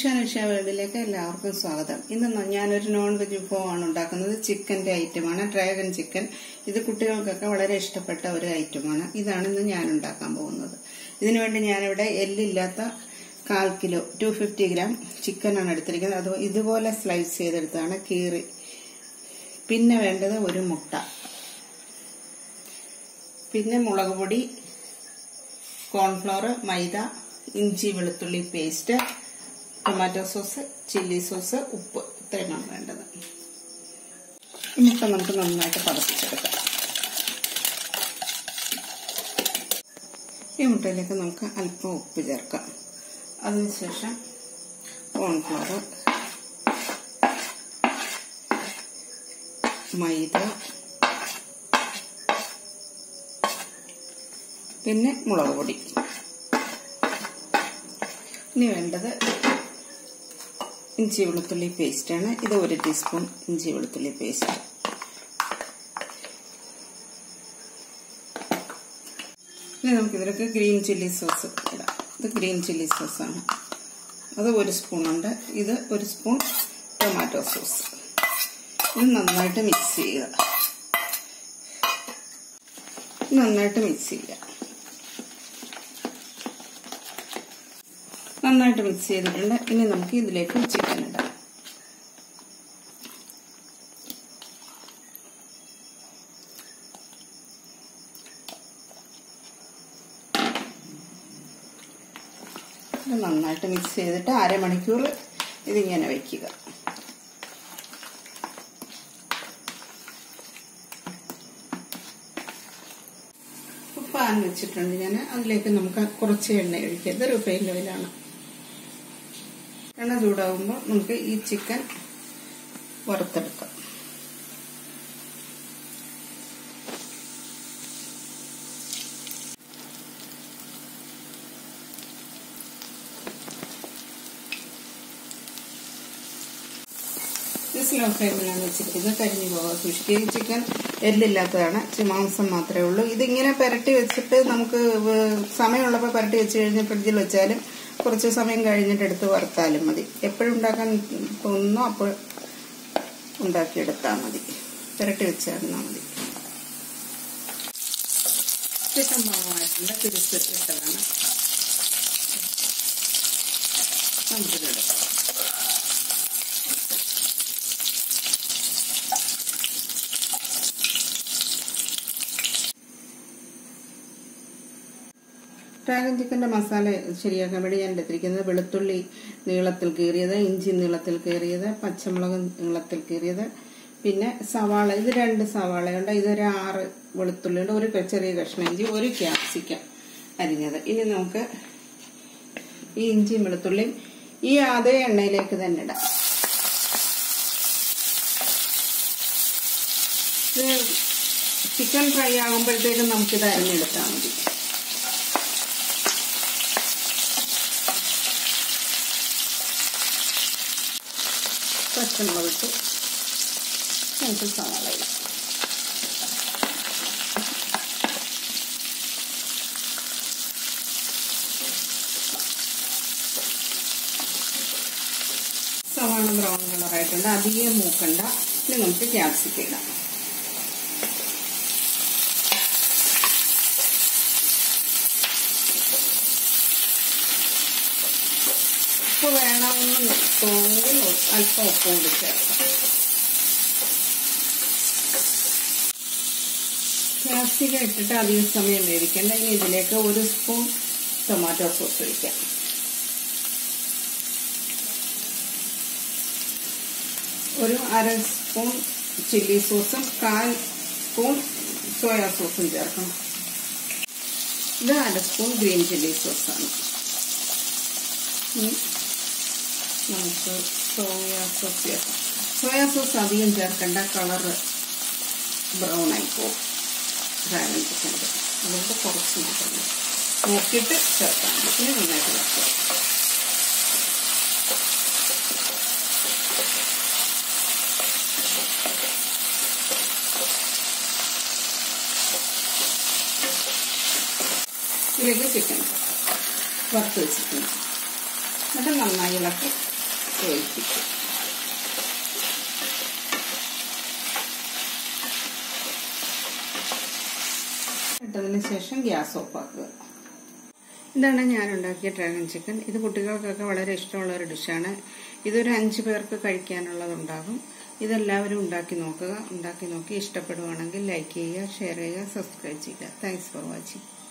ഉഷാനുഷ വേൾഡിലേക്ക് എല്ലാവർക്കും സ്വാഗതം ഇന്ന് ന- ഞാനൊരു നോൺ വെജ് വിഭവമാണ് ഉണ്ടാക്കുന്നത് ചിക്കന്റെ ഐറ്റമാണ് ഡ്രാഗൺ ചിക്കൻ ഇത് കുട്ടികൾക്കൊക്കെ വളരെ ഇഷ്ടപ്പെട്ട ഒരു ഐറ്റമാണ് ഇതാണ് ഇന്ന് ഞാൻ ഉണ്ടാക്കാൻ പോകുന്നത് ഇതിനുവേണ്ടി ഞാനിവിടെ എല്ലില്ലാത്ത കാൽ കിലോ ടു ഫിഫ്റ്റി ഗ്രാം ചിക്കനാണ് എടുത്തിരിക്കുന്നത് അത് ഇതുപോലെ സ്ലൈസ് ചെയ്തെടുത്താണ് കീറി പിന്നെ വേണ്ടത് ഒരു മുട്ട പിന്നെ മുളക് പൊടി കോൺഫ്ലവർ മൈദ ഇഞ്ചി വെളുത്തുള്ളി paste tomato sauce chilli sauce ഉപ്പ് ഇത്രയുമാണ് വേണ്ടത് ഇനിയിപ്പോൾ നമുക്ക് നന്നായിട്ട് പതപ്പിച്ചെടുക്കാം ഈ മുട്ടയിലേക്ക് നമുക്ക് അല്പം ഉപ്പ് ചേർക്കാം അതിനുശേഷം കോൺഫ്ലവർ മൈദ പിന്നെ മുളക് പൊടി ഇനി വേണ്ടത് ഇഞ്ചി വെളുത്തുള്ളി പേസ്റ്റാണ് ഇത് ഒരു ടീസ്പൂൺ ഇഞ്ചി വെളുത്തുള്ളി പേസ്റ്റ് ഇനി നമുക്ക് ഇതിലേക്ക് ഗ്രീൻ ചില്ലി സോസ് ഇടാം ഇത് ഗ്രീൻ ചില്ലി സോസാണ് അത് ഒരു സ്പൂണുണ്ട് ഇത് ഒരു സ്പൂൺ ടൊമാറ്റോ സോസ് ഇത് നന്നായിട്ട് മിക്സ് ചെയ്യുക നന്നായിട്ട് മിക്സ് ചെയ്യുക നന്നായിട്ട് മിക്സ് ചെയ്തിട്ടുണ്ട് ഇനി നമുക്ക് ഇതിലേക്ക് ചിക്കൻ ഇടാം ഇത് നന്നായിട്ട് മിക്സ് ചെയ്തിട്ട് അരമണിക്കൂർ ഇതിങ്ങനെ വയ്ക്കുക പാൻ വെച്ചിട്ടുണ്ട് ഞാൻ അതിലേക്ക് നമുക്ക് കുറച്ച് എണ്ണ ഒഴിക്കുക ഇത് റിഫൈൻ ഓയിലാണ് എണ്ണ ചൂടാകുമ്പോൾ നമുക്ക് ഈ ചിക്കൻ വറുത്തെടുക്കാം ഇത് സ്ലോ ഫ്ലെയിമിലാണ് വെച്ചിരിക്കുന്നത് കരിഞ്ഞു പോകാൻ സൂക്ഷിക്കുക ഈ ചിക്കൻ എല്ലില്ലാത്തതാണ് ചി- മാംസം മാത്രമേ ഉള്ളൂ ഇതിങ്ങനെ പുരട്ടി വെച്ചിട്ട് നമുക്ക് വേ- സമയമുള്ളപ്പോൾ പുരട്ടി വെച്ച് കഴിഞ്ഞ് ഫ്രിഡ്ജിൽ വെച്ചാലും കുറച്ച് സമയം കഴിഞ്ഞിട്ട് എടുത്ത് വറുത്താലും മതി എപ്പോഴും ഉണ്ടാക്കാൻ തോന്നുന്നോ അപ്പോൾ ഉണ്ടാക്കിയെടുത്താൽ മതി പുരട്ടി വെച്ചിരുന്നാൽ മതി ചിക്കൻ പാകമായിട്ടുണ്ട് തിരിച്ച് ഇട്ടതാണ് നമുക്കിതെടുക്കാം ഡ്രാഗൺ ചിക്കന്റെ മസാല ശരിയാക്കാൻ വേണ്ടി ഞാൻ എടുത്തിരിക്കുന്നത് വെളുത്തുള്ളി നീളത്തിൽ കീറിയത് ഇഞ്ചി നീളത്തിൽ കീറിയത് പച്ചമുളക് നീളത്തിൽ കീറിയത് പിന്നെ സവാള ഇത് രണ്ട് സവാളയുണ്ട് ഇതൊരു ആറ് വെളുത്തുള്ളിയുണ്ട് ഒരു ക- ചെറിയ കഷ്ണം ഇഞ്ചി ഒരു ക്യാപ്സിക്കം അരിഞ്ഞത് ഇനി നമുക്ക് ഈ ഇഞ്ചിയും വെളുത്തുള്ളിയും ഈ അതേ എണ്ണയിലേക്ക് തന്നെ ഇടാം ഇത് ചിക്കൻ ഫ്രൈ ആകുമ്പോഴത്തേക്കും നമുക്കിത് അരിഞ്ഞെടുത്താൽ മതി പച്ചമുളക് ഇട്ട് നമുക്ക് സവാള ഇടാം സവാള ബ്രൗൺ കളറായിട്ടുണ്ട് അധികം മൂക്കണ്ട ഇനി നമുക്ക് ക്യാപ്സിക്കം ഇടാം ഉപ്പ് വേണമെന്ന് തോന്നിയെങ്കിൽ അല്പം ഉപ്പ് കൂടി ചേർക്കാം ക്യാപ്സിക്കം ഇട്ടിട്ട് അധികം സമയം വേവിക്കേണ്ട ഇനി ഇതിലേക്ക് ഒരു സ്പൂൺ ടൊമാറ്റോ സോസ് ഒഴിക്കാം ഒരു അര സ്പൂൺ ചില്ലി സോസും കാൽ സ്പൂൺ സോയാ സോസും ചേർക്കണം ഇത് അര സ്പൂൺ ഗ്രീൻ ചില്ലി സോസാണ് ഇനി നമുക്ക് സോയാ സോസ് ചേർക്കാം സോയാ സോസ് അധികം ചേർക്കേണ്ട കളറ് ബ്രൗൺ ആയി പോകും ഡ്രാഗൺ ചിക്കൻ്റെ അതുകൊണ്ട് കുറച്ച് മാത്രം മതി. നോക്കിയിട്ട് ചേർക്കാം ഇനി നന്നായിട്ട് ചേർക്കാം ഇതിലേക്ക് ചിക്കൻ വറുത്ത് വെച്ചിട്ടുണ്ട് എന്നിട്ട് നന്നായി ഇളക്കി യോജിപ്പിക്കും ഇട്ടതിന് ശേഷം ഗ്യാസ് ഓഫാക്കുക ഇതാണ് ഞാൻ ഉണ്ടാക്കിയ ഡ്രാഗൺ ചിക്കൻ ഇത് കുട്ടികൾക്കൊക്കെ വളരെ ഇഷ്ടമുള്ള ഒരു ഡിഷാണ് ഇതൊരു അഞ്ച് പേർക്ക് കഴിക്കാനുള്ളതുണ്ടാകും ഇതെല്ലാവരും ഉണ്ടാക്കി നോക്കുക ഉണ്ടാക്കി നോക്കി ഇഷ്ടപ്പെടുവാണെങ്കിൽ ലൈക്ക് ചെയ്യുക ഷെയർ ചെയ്യുക സബ്സ്ക്രൈബ് ചെയ്യുക താങ്ക്സ് ഫോർ വാച്ചിങ്